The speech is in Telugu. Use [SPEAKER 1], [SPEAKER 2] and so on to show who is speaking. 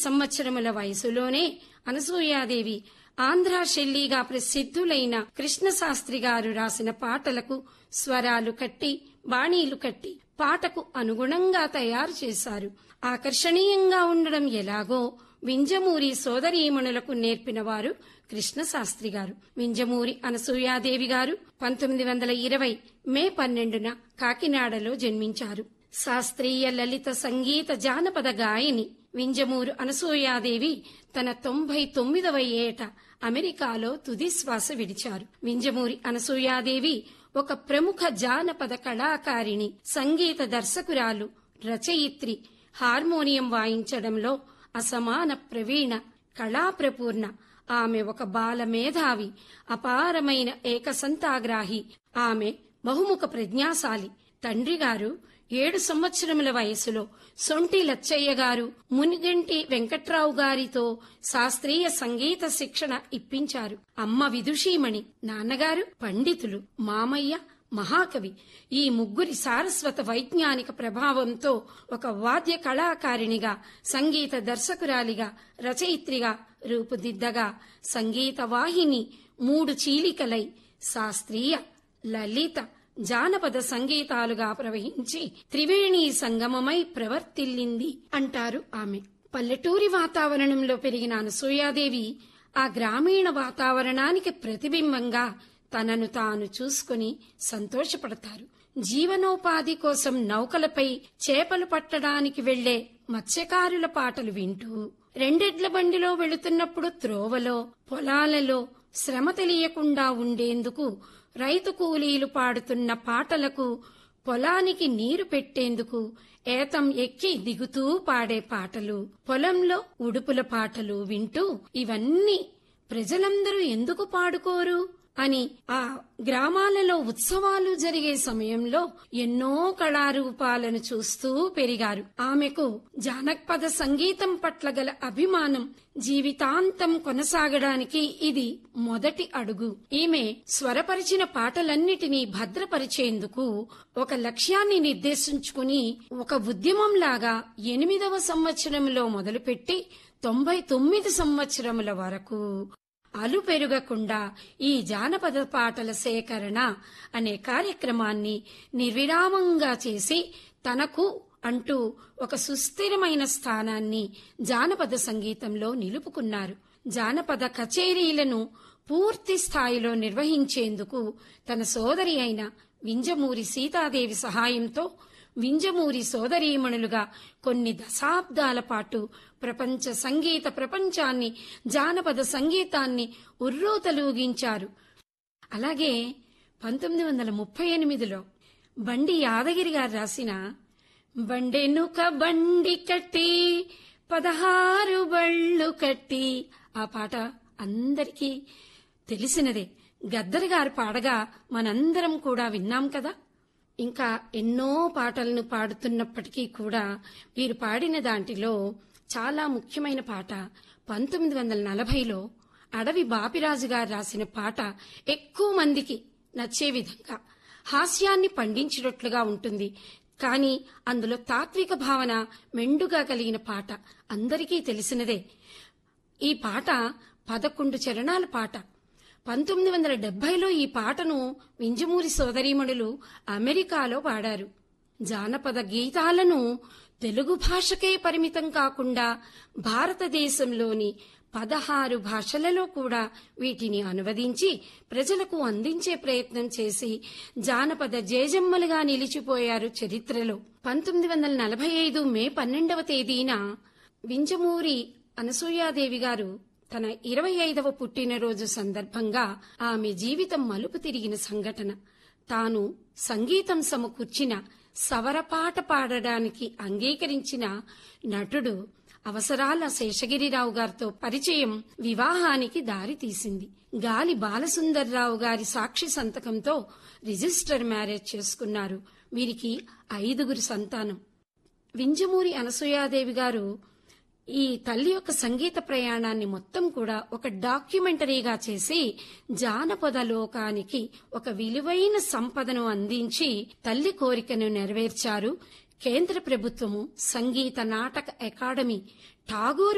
[SPEAKER 1] సంవత్సరముల వయసులోనే అనసూయాదేవి ఆంధ్ర శెల్లిగా ప్రసిద్ధులైన కృష్ణశాస్త్రి గారు రాసిన పాటలకు స్వరాలు కట్టి బాణీలు కట్టి పాటకు అనుగుణంగా తయారు చేశారు ఆకర్షణీయంగా ఉండడం ఎలాగో వింజమూరి సోదరీమణులకు నేర్పిన వారు కృష్ణశాస్త్రి గారు వింజమూరి అనసూయాదేవి గారు పంతొమ్మిది వందల ఇరవై మే పన్నెండున కాకినాడలో జన్మించారు శాస్త్రీయ లలిత సంగీత జానపద గాయని వింజమూరు అనసూయాదేవి తన తొంభై తొమ్మిదవ ఏట అమెరికాలో తుది శ్వాస విడిచారు వింజమూరి అనసూయాదేవి ఒక ప్రముఖ జానపద కళాకారిణి సంగీత దర్శకురాలు రచయిత్రి హార్మోనియం వాయించడంలో అసమాన ప్రవీణ కళాప్రపూర్ణ ఆమె ఒక బాల మేధావి అపారమైన ఏకసంతాగ్రాహి ఆమె బహుముఖ ప్రజ్ఞాశాలి తండ్రి గారు ఏడు సంవత్సరముల వయసులో సొంటి లచ్చయ్య గారు మునిగంటి వెంకట్రావు గారితో శాస్త్రీయ సంగీత శిక్షణ ఇప్పించారు అమ్మ విదుషీమణి నాన్నగారు పండితులు మామయ్య మహాకవి ఈ ముగ్గురి సారస్వత వైజ్ఞానిక ప్రభావంతో ఒక వాద్య కళాకారిణిగా సంగీత దర్శకురాలిగా రచయిత్రిగా రూపుదిద్దగా సంగీత వాహిని మూడు చీలికలై శాస్త్రీయ లలిత జానపద సంగీతాలుగా ప్రవహించి త్రివేణి సంగమమై ప్రవర్తిల్లింది అంటారు ఆమె పల్లెటూరి వాతావరణంలో పెరిగిన అనసూయాదేవి ఆ గ్రామీణ వాతావరణానికి ప్రతిబింబంగా తనను తాను చూసుకుని సంతోషపడతారు జీవనోపాధి కోసం నౌకలపై చేపలు పట్టడానికి వెళ్లే మత్స్యకారుల పాటలు వింటూ రెండెడ్ల బండిలో వెళుతున్నప్పుడు త్రోవలో పొలాలలో శ్రమ తెలియకుండా ఉండేందుకు రైతు కూలీలు పాడుతున్న పాటలకు పొలానికి నీరు పెట్టేందుకు ఏతం ఎక్కి దిగుతూ పాడే పాటలు పొలంలో ఉడుపుల పాటలు వింటూ ఇవన్నీ ప్రజలందరూ ఎందుకు పాడుకోరు అని ఆ గ్రామాలలో ఉత్సవాలు జరిగే సమయంలో ఎన్నో కళారూపాలను చూస్తూ పెరిగారు ఆమెకు జానపద సంగీతం పట్ల గల అభిమానం జీవితాంతం కొనసాగడానికి ఇది మొదటి అడుగు ఈమె స్వరపరిచిన పాటలన్నిటినీ భద్రపరిచేందుకు ఒక లక్ష్యాన్ని నిర్దేశించుకుని ఒక ఉద్యమంలాగా ఎనిమిదవ సంవత్సరంలో మొదలుపెట్టి తొంభై తొమ్మిది సంవత్సరముల వరకు అలు పెరుగకుండా ఈ జానపద పాటల సేకరణ అనే కార్యక్రమాన్ని నిర్విరామంగా చేసి తనకు అంటూ ఒక సుస్థిరమైన స్థానాన్ని జానపద సంగీతంలో నిలుపుకున్నారు జానపద కచేరీలను పూర్తి స్థాయిలో నిర్వహించేందుకు తన సోదరి అయిన వింజమూరి సీతాదేవి సహాయంతో వింజమూరి సోదరీమణులుగా కొన్ని దశాబ్దాల పాటు ప్రపంచ సంగీత ప్రపంచాన్ని జానపద సంగీతాన్ని ఉర్రూతలూగించారు అలాగే పంతొమ్మిది వందల ముప్పై ఎనిమిదిలో బండి యాదగిరి గారు రాసిన బండెనుక బండి కట్టి పదహారు బళ్ళు కట్టి ఆ పాట అందరికీ తెలిసినదే గద్దర్ గారు పాడగా మనందరం కూడా విన్నాం కదా ఇంకా ఎన్నో పాటలను పాడుతున్నప్పటికీ కూడా వీరు పాడిన దాంట్లో చాలా ముఖ్యమైన పాట పంతొమ్మిది వందల నలభైలో అడవి బాపిరాజు గారు రాసిన పాట ఎక్కువ మందికి నచ్చే విధంగా హాస్యాన్ని పండించినట్లుగా ఉంటుంది కానీ అందులో తాత్విక భావన మెండుగా కలిగిన పాట అందరికీ తెలిసినదే ఈ పాట పదకొండు చరణాల పాట పంతొమ్మిది వందల డెబ్బైలో ఈ పాటను వింజమూరి సోదరీమణులు అమెరికాలో పాడారు జానపద గీతాలను తెలుగు భాషకే పరిమితం కాకుండా భారతదేశంలోని పదహారు భాషలలో కూడా వీటిని అనువదించి ప్రజలకు అందించే ప్రయత్నం చేసి జానపద జేజమ్మలుగా నిలిచిపోయారు చరిత్రలో పంతొమ్మిది వందల నలభై ఐదు మే పన్నెండవ తేదీన వింజమూరి అనసూయాదేవి గారు తన ఇరవై ఐదవ పుట్టినరోజు సందర్భంగా ఆమె జీవితం మలుపు తిరిగిన సంఘటన తాను సంగీతం సమకూర్చిన సవరపాట పాడడానికి అంగీకరించిన నటుడు అవసరాల శేషగిరిరావు గారితో పరిచయం వివాహానికి దారి తీసింది గాలి బాలసుందర్రావు గారి సాక్షి సంతకంతో రిజిస్టర్ మ్యారేజ్ చేసుకున్నారు వీరికి ఐదుగురు సంతానం వింజమూరి అనసూయాదేవి గారు ఈ తల్లి యొక్క సంగీత ప్రయాణాన్ని మొత్తం కూడా ఒక డాక్యుమెంటరీగా చేసి జానపద లోకానికి ఒక విలువైన సంపదను అందించి తల్లి కోరికను నెరవేర్చారు కేంద్ర ప్రభుత్వము సంగీత నాటక అకాడమీ ఠాగూర్